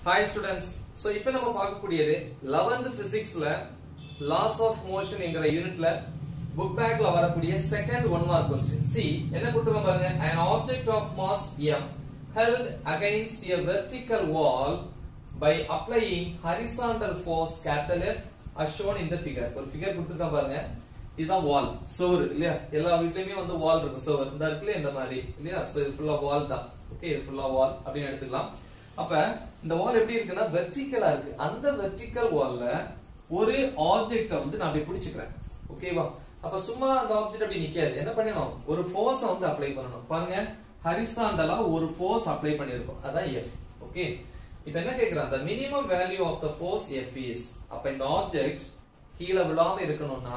hi students so இப்போ நம்ம பார்க்கக்கூடியது 11th பிசிக்ஸ்ல லாஸ் ஆஃப் மோஷன் என்கிற யூனிட்ல புக் பேக்ல வரக்கூடிய second one mark question C என்ன கொடுத்துருக்கோம் பாருங்க an object of mass m held against a vertical wall by applying horizontal force capital F as shown in the figure ஒரு figure கொடுத்துருக்கான் பாருங்க இதுதான் வால் சுவர் இல்லையா எல்லா வீட்லயுமே வந்து வால் இருக்கும் சுவர் இந்த இருக்குல்ல இந்த மாதிரி இல்லையா சோ இது ஃபுல்லா வால் தான் ஓகே இது ஃபுல்லா வால் அப்படின்னு எடுத்துக்கலாம் அப்ப இந்த வால் எப்படி இருக்குன்னா வெர்டிக்கலா இருக்கு அந்த வெர்டிக்கல் வால்ல ஒரு ஆப்ஜெக்ட வந்து நான் அப்படி பிடிச்சுக்கிறேன் ஓகேவா அப்ப சும்மா அந்த ஆப்ஜெக்ட் அப்படி நிக்காது என்ன பண்ணணும் ஒரு ஃபோர்ஸ் வந்து அப்ளை பண்ணணும் பாருங்க ஹரிசாண்டலா ஒரு ஃபோர்ஸ் அப்ளை பண்ணிருக்கோம் அதான் எஃப் ஓகே இப்ப என்ன கேக்குறான் the minimum value of the force F is அப்ப இந்த ஆப்ஜெக்ட் கீழே விழாம இருக்கணும்னா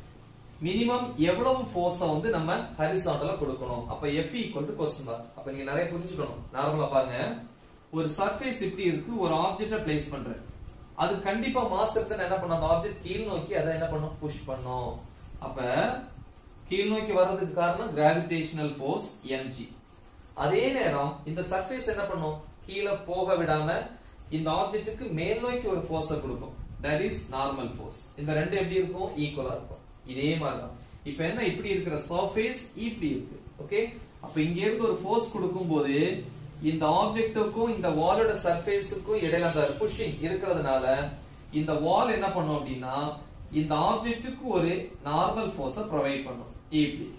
மினிமம் எவ்வளவு ஃபோர்ஸ வந்து நம்ம ஹரிசாண்டலா கொடுக்கணும் அப்ப F equal to question mark அப்ப நீங்க நிறைய புரிஞ்சுக்கணும் நார்மலா பாருங்க ஒரு சர்ஃபேஸ் இப்படி இருக்கு ஒரு ஆப்ஜெக்ட பிளேஸ் பண்றேன் அது கண்டிப்பா மாஸ் எடுத்து என்ன பண்ணும் அந்த ஆப்ஜெக்ட் கீழ் நோக்கி அதை என்ன பண்ணும் புஷ் பண்ணும் அப்ப கீழ் நோக்கி வர்றதுக்கு காரணம் கிராவிடேஷனல் ஃபோர்ஸ் mg அதே நேரம் இந்த சர்ஃபேஸ் என்ன பண்ணும் கீழே போக விடாம இந்த ஆப்ஜெக்ட்டுக்கு மேல் நோக்கி ஒரு ஃபோர்ஸ கொடுக்கும் தட் இஸ் நார்மல் ஃபோர்ஸ் இந்த ரெண்டு எப்படி இருக்கும் ஈக்குவலா இருக்கும் இதே மாதிரி தான் இப்போ என்ன இப்படி இருக்கிற சர்ஃபேஸ் இப்படி இருக்கு ஓகே அப்ப இங்க இருந்து ஒரு ஃபோர்ஸ் கொடுக்கும் போது இந்த ஆப்ஜெக்ட்டுக்கும் இந்த வாலோட சர்ஃபேஸுக்கும் இடையில அந்த புஷிங் இருக்கிறதுனால இந்த வால் என்ன பண்ணும் அப்படின்னா இந்த ஆப்ஜெக்ட்டுக்கு ஒரு நார்மல் ஃபோர்ஸ ப்ரொவைட் பண்ணும் இப்படி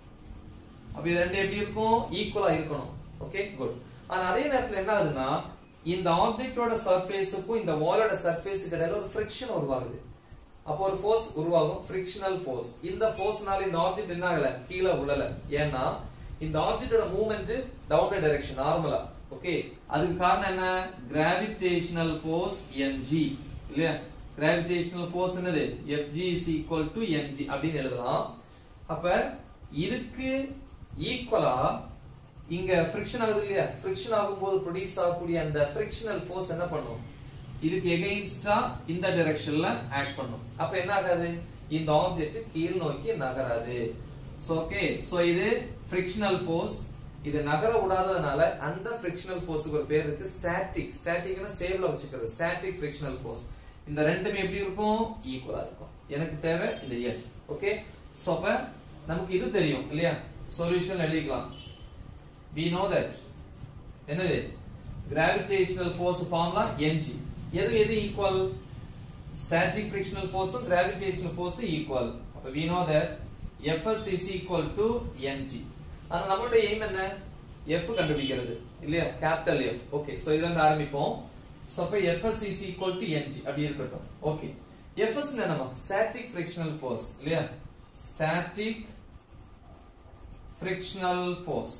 அப்ப இது ரெண்டு எப்படி இருக்கும் ஈக்குவலா இருக்கணும் ஓகே குட் ஆனா அதே நேரத்துல என்ன ஆகுதுன்னா இந்த ஆப்ஜெக்டோட சர்ஃபேஸுக்கும் இந்த வாலோட சர்ஃபேஸுக்கு இடையில ஒரு ஃபிரிக்ஷன் உருவாகுது அப்போ ஒரு ஃபோர்ஸ் உருவாகும் ஃபிரிக்ஷனல் ஃபோர்ஸ் இந்த ஃபோர்ஸ்னால இந்த ஆப்ஜெக்ட் என்ன ஆகல கீழே உழல ஏன்னா இந்த ஆப்ஜெக்டோட மூவ்மெண்ட் டவுன் டைரக்ஷன் நார்மலா ஓகே அதுக்கு காரணம் என்ன கிராவிடேஷனல் ஃபோர்ஸ் mg இல்லையா கிராவிடேஷனல் ஃபோர்ஸ் என்னது fg is equal to mg அப்படின்னு எழுதலாம் அப்ப இதுக்கு ஈக்குவலா இங்க ஃபிரிக்ஷன் ஆகுது இல்லையா ஃபிரிக்ஷன் ஆகும்போது ப்ரொடியூஸ் ஆகக்கூடிய அந்த ஃபிரிக்ஷனல் ஃபோர்ஸ் என்ன பண்ணும் இதுக்கு எகைன்ஸ்டா இந்த டைரக்ஷன்ல ஆக்ட் பண்ணும் அப்ப என்ன ஆகாது இந்த ஆப்ஜெக்ட் கீழ் நோக்கி நகராது சோ ஓகே சோ இது ஃபிரிக்ஷனல் ஃபோர்ஸ் இது நகர விடாததுனால அந்த ஃபிரிக்ஷனல் ஃபோர்ஸுக்கு ஒரு பேர் இருக்கு ஸ்டாட்டிக் ஸ்டாட்டிக்னா ஸ்டேபிளா வச்சுக்கிறது ஸ்டாட்டிக் ஃபிரிக்ஷனல் ஃபோர்ஸ் இந்த ரெண்டுமே எப்படி இருக்கும் ஈக்குவலா இருக்கும் எனக்கு தேவை இந்த எஃப் ஓகே சோ அப்ப நமக்கு இது தெரியும் இல்லையா சொல்யூஷன் எழுதிக்கலாம் we know that என்னது gravitational force ஃபார்முலா mg எது எது equal static frictional force gravitational force equal அப்ப we know that fs is equal to mg ஆனா நம்மளுடைய எய்ம் என்ன f கண்டுபிடிக்கிறது இல்லையா கேபிட்டல் f ஓகே சோ இதுல இருந்து ஆரம்பிப்போம் சோ அப்ப fs is equal to mg அப்படி இருக்கட்டும் ஓகே fs என்னமா static frictional force இல்லையா static frictional force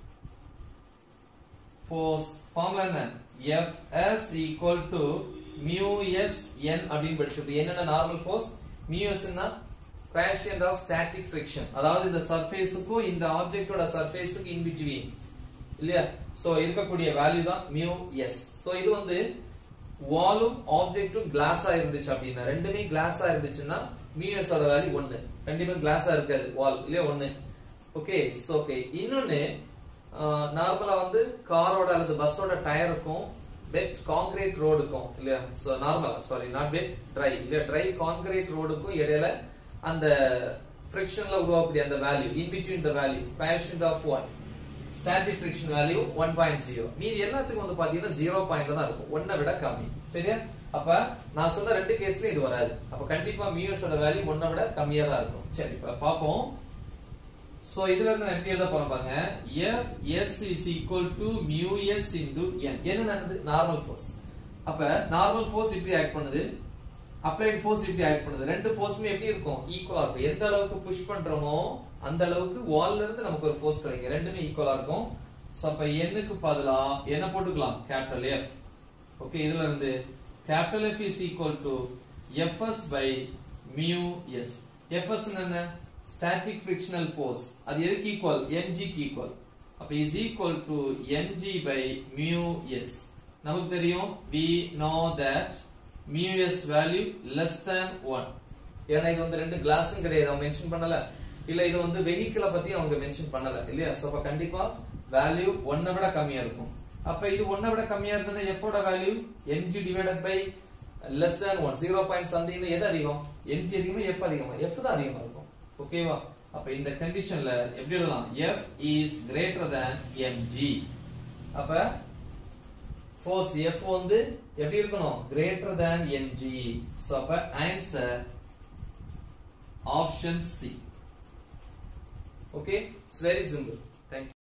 force formula என்ன Fs equal to mu s n அப்படின்னு படிச்சிருக்கோம் என்னென்ன நார்மல் ஃபோர்ஸ் mu s னா coefficient of static friction அதாவது இந்த சர்ஃபேஸுக்கும் இந்த ஆப்ஜெக்ட்டோட சர்ஃபேஸுக்கு இன் பிட்வீன் இல்லையா சோ இருக்கக்கூடிய வேல்யூ தான் mu s சோ இது வந்து வாலும் ஆப்ஜெக்ட்டும் கிளாஸா இருந்துச்சு அப்படின்னா ரெண்டுமே கிளாஸா இருந்துச்சுன்னா mu s ஓட வேல்யூ 1 கண்டிப்பா கிளாஸா இருக்காது வால் இல்லையா 1 ஓகே சோ ஓகே இன்னொன்னு நார்மலா வந்து காரோட அல்லது பஸ்ஸோட டயருக்கும் வெட் கான்கிரீட் ரோடுக்கும் இல்லையா சோ நார்மலா சாரி நாட் வெட் ட்ரை இல்லையா ட்ரை கான்கிரீட் ரோடுக்கும் இடையில அந்த ஃபிரிக்ஷன்ல உருவாக்கக்கூடிய அந்த value in between the value coefficient of one static friction value one point zero மீதி எல்லாத்துக்கும் வந்து பாத்தீங்கன்னா ஜீரோ பாயிண்ட்ல தான் இருக்கும் ஒன்னை விட கம்மி சரியா அப்ப நான் சொன்ன ரெண்டு கேஸ்லயும் இது வராது அப்ப கண்டிப்பா மியூஎஸோட வேல்யூ ஒன்னை விட கம்மியா தான் இருக்கும் சரி இப்ப பாப்போம் சோ இதுல இருந்து எப்படி எழுத போறோம் பாருங்க f s is equal to mu s into n என்ன நடந்தது நார்மல் ஃபோர்ஸ் அப்ப நார்மல் ஃபோர்ஸ் இப்படி ஆக்ட் பண்ணுது அப்ளைட் ஃபோர்ஸ் இப்படி ஆக்ட் பண்ணுது ரெண்டு ஃபோர்ஸுமே எப்படி இருக்கும் ஈக்குவலா இருக்கும் எந்த அளவுக்கு புஷ் பண்றோமோ அந்த அளவுக்கு வால்ல இருந்து நமக்கு ஒரு ஃபோர்ஸ் கிடைக்கும் ரெண்டுமே ஈக்குவலா இருக்கும் சோ அப்ப n-க்கு பதிலா என்ன போட்டுக்கலாம் கேபிட்டல் F ஓகே இதுல இருந்து capital F is equal to fs by mu s fs என்ன static frictional force அது எதுக்கு ஈக்குவல் mg க்கு ஈக்குவல் அப்ப is equal to mg by mu s நமக்கு தெரியும் we know that mu s value less than 1 ஏன்னா இது வந்து ரெண்டு கிளாஸும் கிடையாது அவங்க மென்ஷன் பண்ணல இல்ல இது வந்து வெஹிக்கிள பத்தி அவங்க மென்ஷன் பண்ணல இல்லையா சோ அப்ப கண்டிப்பா வேல்யூ ஒன்னை விட கம்மியா இருக்கும் அப்ப இது ஒன்னை விட கம்மியா இருந்தது f ஓட value mg divided by less than 1 zero point something எது அதிகம் mg அதிகமா f அதிகமா f தான் அதிகமா இருக்கும் ஓகேவா அப்ப இந்த கண்டிஷன்ல எப்படி எழுதலாம் f is greater than mg அப்ப ஃபோர்ஸ் F வந்து எப்படி இருக்கணும் greater than mg சோ அப்ப answer option C okay it's very simple